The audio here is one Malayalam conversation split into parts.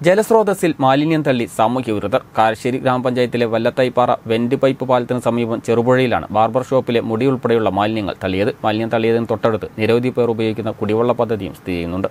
ജലസ്രോതസ്സിൽ മാലിന്യം തള്ളി സാമൂഹ്യ വിരുദ്ധർ കാരശ്ശേരി ഗ്രാമപഞ്ചായത്തിലെ വല്ലത്തൈപ്പാറ വെന്റ് പൈപ്പ് പാലത്തിന് സമീപം ചെറുപുഴയിലാണ് ബാർബർ ഷോപ്പിലെ മുടി ഉൾപ്പെടെയുള്ള മാലിന്യങ്ങൾ തള്ളിയത് മാലിന്യം തള്ളിയതിന് തൊട്ടടുത്ത് നിരവധി പേർ ഉപയോഗിക്കുന്ന കുടിവെള്ള പദ്ധതിയും സ്ഥിതി ചെയ്യുന്നുണ്ട്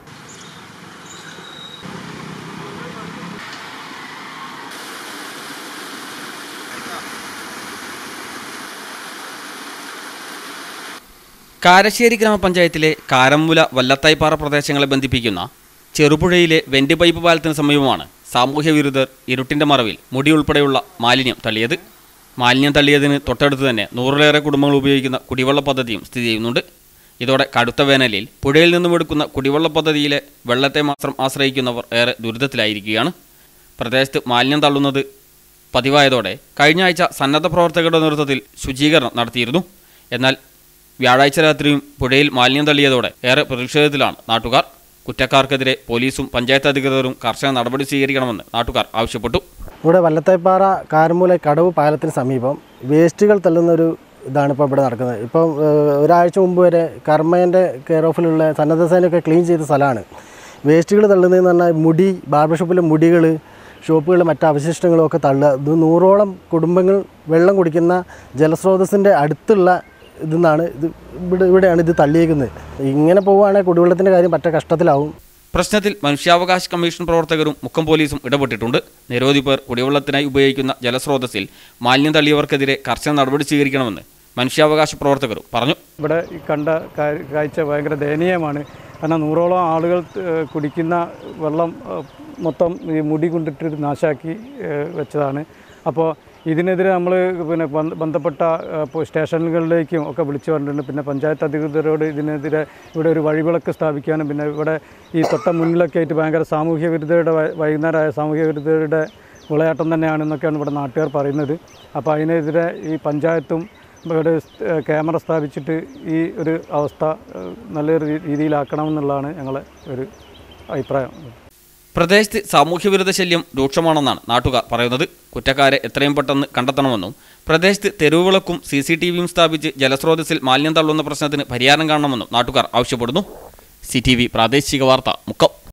കാരശ്ശേരി ഗ്രാമപഞ്ചായത്തിലെ കാരമ്പുല വല്ലത്തായിപ്പാറ പ്രദേശങ്ങളെ ബന്ധിപ്പിക്കുന്ന ചെറുപുഴയിലെ വെന്റ് പൈപ്പ് പാലത്തിന് സമീപമാണ് സാമൂഹ്യ വിരുദ്ധർ ഇരുട്ടിന്റെ മറവിൽ മുടി ഉൾപ്പെടെയുള്ള മാലിന്യം തള്ളിയത് മാലിന്യം തള്ളിയതിന് തൊട്ടടുത്ത് തന്നെ നൂറിലേറെ കുടുംബങ്ങൾ ഉപയോഗിക്കുന്ന കുടിവെള്ള പദ്ധതിയും സ്ഥിതി ചെയ്യുന്നുണ്ട് ഇതോടെ കടുത്ത വേനലിൽ പുഴയിൽ നിന്നും എടുക്കുന്ന കുടിവെള്ള പദ്ധതിയിലെ വെള്ളത്തെ മാത്രം ആശ്രയിക്കുന്നവർ ഏറെ ദുരിതത്തിലായിരിക്കുകയാണ് പ്രദേശത്ത് മാലിന്യം തള്ളുന്നത് പതിവായതോടെ കഴിഞ്ഞ ആഴ്ച സന്നദ്ധ പ്രവർത്തകരുടെ നേതൃത്വത്തിൽ ശുചീകരണം നടത്തിയിരുന്നു എന്നാൽ വ്യാഴാഴ്ച രാത്രിയും പുഴയിൽ മാലിന്യം തള്ളിയതോടെ ഏറെ പ്രതിഷേധത്തിലാണ് നാട്ടുകാർ കുറ്റക്കാർക്കെതിരെ പോലീസും പഞ്ചായത്ത് അധികൃതരും കർശന നടപടി സ്വീകരിക്കണമെന്ന് നാട്ടുകാർ ആവശ്യപ്പെട്ടു ഇവിടെ വല്ലത്തേപ്പാറ കാരമൂല കടവ് പാലത്തിന് സമീപം വേസ്റ്റുകൾ തള്ളുന്ന ഒരു ഇതാണ് ഇപ്പോൾ ഇവിടെ നടക്കുന്നത് ഇപ്പം ഏഹ്, ഒരാഴ്ച മുമ്പ് വരെ കർമ്മേൻ്റെ കെയർ ഓഫിലുള്ള സന്നദ്ധ സേനയൊക്കെ ക്ലീൻ ചെയ്ത സ്ഥലമാണ് വേസ്റ്റുകൾ തള്ളുന്നതെന്ന് പറഞ്ഞാൽ മുടി ബാർബർ ഷോപ്പിലെ മുടികൾ ഷോപ്പുകൾ മറ്റ് അവശിഷ്ടങ്ങളും ഒക്കെ തള്ളുക ഇത് നൂറോളം കുടുംബങ്ങൾ വെള്ളം കുടിക്കുന്ന ജലസ്രോതസ്സിൻ്റെ അടുത്തുള്ള ഇതെന്നാണ് ഇത് ഇവിടെ ഇവിടെയാണ് ഇത് തള്ളിയേക്കുന്നത് ഇങ്ങനെ പോവുകയാണെങ്കിൽ കുടിവെള്ളത്തിൻ്റെ കാര്യം പറ്റ കഷ്ടത്തിലാവും പ്രശ്നത്തിൽ മനുഷ്യാവകാശ കമ്മീഷൻ പ്രവർത്തകരും മുക്കം പോലീസും ഇടപെട്ടിട്ടുണ്ട് നിരവധി പേർ കുടിവെള്ളത്തിനായി ഉപയോഗിക്കുന്ന ജലസ്രോതസ്സിൽ മാലിന്യം തള്ളിയവർക്കെതിരെ കർശന നടപടി സ്വീകരിക്കണമെന്ന് മനുഷ്യാവകാശ പ്രവർത്തകരും പറഞ്ഞു ഇവിടെ ഈ കണ്ട കാ- കാഴ്ച ഭയങ്കര ദയനീയമാണ് കാരണം നൂറോളം ആളുകൾ ഏഹ്, കുടിക്കുന്ന വെള്ളം ഏഹ്, മൊത്തം ഈ മുടി കൊണ്ടിട്ട് നാശാക്കി ഏഹ്, വെച്ചതാണ് അപ്പോൾ ഇതിനെതിരെ നമ്മൾ പിന്നെ ബന്ധ- ബന്ധപ്പെട്ട ഏഹ്, ഇപ്പോൾ സ്റ്റേഷനുകളിലേക്കും ഒക്കെ വിളിച്ചു പറഞ്ഞിട്ടുണ്ട് പിന്നെ പഞ്ചായത്ത് അധികൃതരോട് ഇതിനെതിരെ ഇവിടെ ഒരു വഴിവിളക്ക് സ്ഥാപിക്കാനും പിന്നെ ഇവിടെ ഈ തൊട്ട മുന്നിലൊക്കെ ആയിട്ട് ഭയങ്കര സാമൂഹ്യ വിരുദ്ധരുടെ വൈ- വൈകുന്നേരമായ സാമൂഹ്യ വിരുദ്ധരുടെ വിളയാട്ടം തന്നെയാണെന്നൊക്കെയാണ് ഇവിടെ നാട്ടുകാർ പറയുന്നത് അപ്പോൾ അതിനെതിരെ ഈ പഞ്ചായത്തും ഇവിടെ സ്- ക്യാമറ സ്ഥാപിച്ചിട്ട് ഈ ഒരു അവസ്ഥ ഏഹ്, നല്ലൊരു രീ- രീതിയിലാക്കണമെന്നുള്ളതാണ് ഞങ്ങളെ ഒരു അഭിപ്രായം പ്രദേശത്ത് സാമൂഹ്യവിരുദ്ധ ശല്യം രൂക്ഷമാണെന്നാണ് നാട്ടുകാർ പറയുന്നത് കുറ്റക്കാരെ എത്രയും പെട്ടെന്ന് കണ്ടെത്തണമെന്നും പ്രദേശത്ത് തെരുവുവിളക്കും സി സി ടി വിയും സ്ഥാപിച്ച് ജലസ്രോതസ്സിൽ മാലിന്യം തള്ളുന്ന പ്രശ്നത്തിന് പരിഹാരം കാണണമെന്നും നാട്ടുകാർ ആവശ്യപ്പെടുന്നു സി ടി വി പ്രാദേശിക വാർത്ത മുക്കം